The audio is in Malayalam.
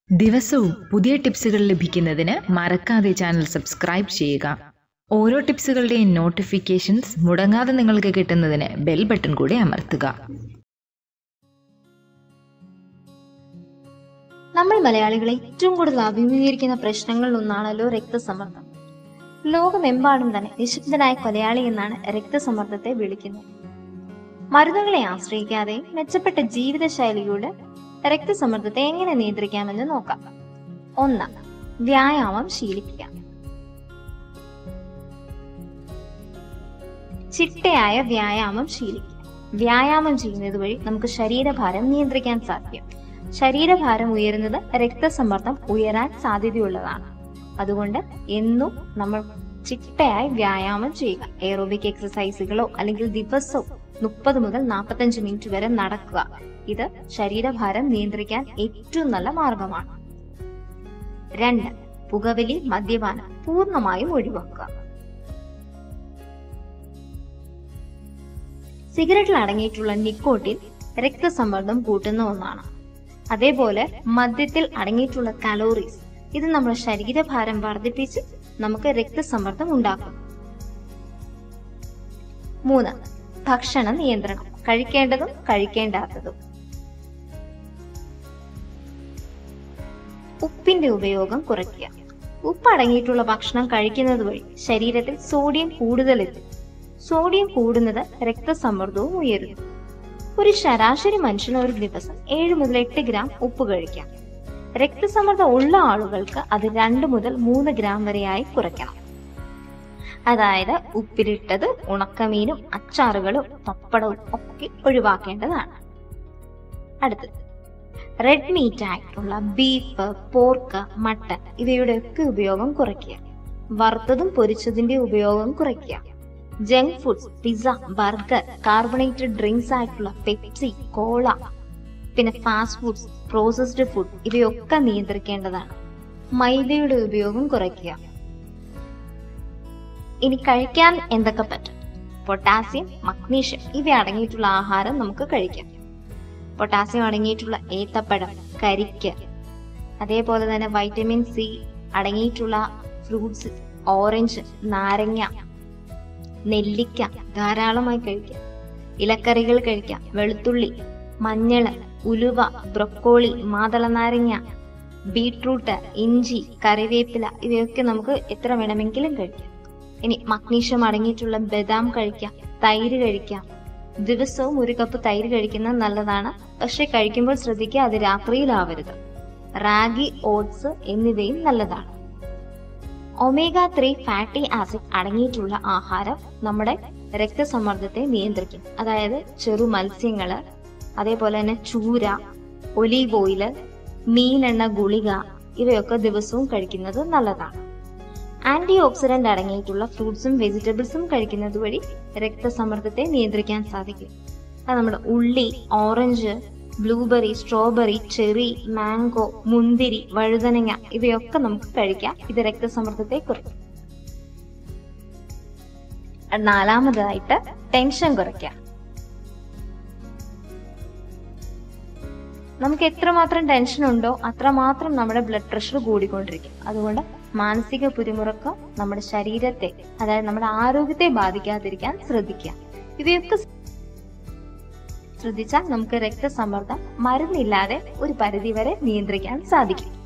ദിവസവും പുതിയ ടിപ്സുകൾ ലഭിക്കുന്നതിന് മറക്കാതെ ചാനൽ സബ്സ്ക്രൈബ് ചെയ്യുക ഓരോ ടിപ്സുകളുടെയും നോട്ടിഫിക്കേഷൻസ് മുടങ്ങാതെ നിങ്ങൾക്ക് കിട്ടുന്നതിന് ബെൽ ബട്ടൺ കൂടി അമർത്തുക നമ്മൾ മലയാളികൾ ഏറ്റവും കൂടുതൽ അഭിമുഖീകരിക്കുന്ന പ്രശ്നങ്ങളിൽ ഒന്നാണല്ലോ രക്തസമ്മർദ്ദം ലോകമെമ്പാടും തന്നെ നിശബ്ദനായ കൊലയാളി എന്നാണ് രക്തസമ്മർദ്ദത്തെ വിളിക്കുന്നത് മരുന്നുകളെ ആശ്രയിക്കാതെ മെച്ചപ്പെട്ട ജീവിതശൈലിയിലൂടെ രക്തസമ്മർദ്ദത്തെ എങ്ങനെ നിയന്ത്രിക്കാമെന്ന് നോക്കാം ഒന്ന് വ്യായാമം ശീലിക്കുക ചിട്ടയായ വ്യായാമം ശീലിക്കുക വ്യായാമം ചെയ്യുന്നത് വഴി നമുക്ക് ശരീരഭാരം നിയന്ത്രിക്കാൻ സാധിക്കും ശരീരഭാരം ഉയരുന്നത് രക്തസമ്മർദ്ദം ഉയരാൻ സാധ്യതയുള്ളതാണ് അതുകൊണ്ട് എന്നും നമ്മൾ ചിട്ടയായി വ്യായാമം ചെയ്യുക എയറോബിക് എക്സസൈസുകളോ അല്ലെങ്കിൽ ദിവസവും മുപ്പത് മുതൽ നാൽപ്പത്തഞ്ച് മിനിറ്റ് വരെ നടക്കുക ഇത് ശരീരഭാരം നിയന്ത്രിക്കാൻ ഏറ്റവും നല്ല മാർഗമാണ് രണ്ട് പുകവലി മദ്യപാനം പൂർണ്ണമായും ഒഴിവാക്കുക സിഗരറ്റിൽ അടങ്ങിയിട്ടുള്ള നിക്കോട്ടിൻ രക്തസമ്മർദ്ദം കൂട്ടുന്ന ഒന്നാണ് അതേപോലെ മദ്യത്തിൽ അടങ്ങിയിട്ടുള്ള കലോറീസ് ഇത് നമ്മുടെ ശരീരഭാരം വർദ്ധിപ്പിച്ച് നമുക്ക് രക്തസമ്മർദ്ദം ഉണ്ടാക്കും മൂന്ന് ഭക്ഷണ നിയന്ത്രണം കഴിക്കേണ്ടതും കഴിക്കേണ്ടാത്തതും ഉപ്പിന്റെ ഉപയോഗം കുറയ്ക്കുക ഉപ്പ് അടങ്ങിയിട്ടുള്ള ഭക്ഷണം കഴിക്കുന്നത് വഴി ശരീരത്തിൽ സോഡിയം കൂടുതലെത്തും സോഡിയം കൂടുന്നത് രക്തസമ്മർദ്ദവും ഉയരുന്നു ഒരു ശരാശരി മനുഷ്യന് ഒരു ദിവസം ഏഴ് മുതൽ എട്ട് ഗ്രാം ഉപ്പ് കഴിക്കാം രക്തസമ്മർദ്ദം ഉള്ള ആളുകൾക്ക് അത് രണ്ട് മുതൽ മൂന്ന് ഗ്രാം വരെയായി കുറയ്ക്കണം അതായത് ഉപ്പിലിട്ടത് ഉണക്കമീനും അച്ചാറുകളും പപ്പടവും ഒക്കെ ഒഴിവാക്കേണ്ടതാണ് അടുത്തത് റെഡ് മീറ്റ് ആയിട്ടുള്ള ബീഫ് പോർക്ക് മട്ടൺ ഇവയുടെ ഒക്കെ ഉപയോഗം കുറയ്ക്കുക വറുത്തതും പൊരിച്ചതിന്റെ ഉപയോഗം കുറയ്ക്കുക junk foods pizza burger carbonated drinks ആയിട്ടുള്ള പെപ്സി കോള പിന്നെ ഫാസ്റ്റ് ഫുഡ്സ് പ്രോസസ്ഡ് ഫുഡ് ഇവയൊക്കെ നിയന്ത്രിക്കേണ്ടതാണ് മൈദയുടെ ഉപയോഗം കുറയ്ക്കുക ഇനി കഴിക്കാൻ എന്തൊക്കെ പറ്റും പൊട്ടാസ്യം മഗ്നീഷ്യം ഇവ അടങ്ങിയിട്ടുള്ള ആഹാരം നമുക്ക് കഴിക്കാം പൊട്ടാസ്യം അടങ്ങിയിട്ടുള്ള ഏത്തപ്പഴം കരിക്ക് അതേപോലെ തന്നെ വൈറ്റമിൻ സി അടങ്ങിയിട്ടുള്ള ഫ്രൂട്ട്സ് ഓറഞ്ച് നാരങ്ങ നെല്ലിക്ക ധാരാളമായി കഴിക്കാം ഇലക്കറികൾ കഴിക്കാം വെളുത്തുള്ളി മഞ്ഞള് ഉലുവ ബ്രൊക്കോളി മാതളനാരങ്ങ ബീട്രൂട്ട് ഇഞ്ചി കറിവേപ്പില ഇവയൊക്കെ നമുക്ക് എത്ര വേണമെങ്കിലും കഴിക്കാം ഇനി മഗ്നീഷ്യം അടങ്ങിയിട്ടുള്ള ബദാം കഴിക്കാം തൈര് കഴിക്കാം ദിവസവും ഒരു കപ്പ് തൈര് കഴിക്കുന്നത് നല്ലതാണ് പക്ഷെ കഴിക്കുമ്പോൾ ശ്രദ്ധിക്കുക അത് രാത്രിയിലാവരുത് റാഗി ഓട്സ് എന്നിവയും നല്ലതാണ് ഒമേഗ ത്രീ ഫാറ്റി ആസിഡ് അടങ്ങിയിട്ടുള്ള ആഹാരം നമ്മുടെ രക്തസമ്മർദ്ദത്തെ നിയന്ത്രിക്കും അതായത് ചെറു മത്സ്യങ്ങള് അതേപോലെ തന്നെ ചൂര ഒലീവ് ഓയില് മീനെണ്ണ ഗുളിക ഇവയൊക്കെ ദിവസവും കഴിക്കുന്നത് നല്ലതാണ് ആന്റി ഓക്സിഡന്റ് അടങ്ങിയിട്ടുള്ള ഫ്രൂട്ട്സും വെജിറ്റബിൾസും കഴിക്കുന്നത് വഴി രക്തസമ്മർദ്ദത്തെ നിയന്ത്രിക്കാൻ സാധിക്കും അത് നമ്മുടെ ഉള്ളി orange blueberry strawberry cherry mango മുന്തിരി വഴുതനങ്ങ ഇവയൊക്കെ നമുക്ക് കഴിക്കാം ഇത് രക്തസമ്മർദ്ദത്തെ കുറയ്ക്കും നാലാമതായിട്ട് ടെൻഷൻ കുറയ്ക്കാം നമുക്ക് എത്രമാത്രം ടെൻഷൻ ഉണ്ടോ അത്രമാത്രം നമ്മുടെ ബ്ലഡ് പ്രഷർ കൂടിക്കൊണ്ടിരിക്കും അതുകൊണ്ട് മാനസിക പിരിമുറുക്കം നമ്മുടെ ശരീരത്തെ അതായത് നമ്മുടെ ആരോഗ്യത്തെ ബാധിക്കാതിരിക്കാൻ ശ്രദ്ധിക്കുക ഇവയൊക്കെ ശ്രദ്ധിച്ചാൽ നമുക്ക് രക്തസമ്മർദ്ദം മരുന്നില്ലാതെ ഒരു പരിധിവരെ നിയന്ത്രിക്കാൻ സാധിക്കും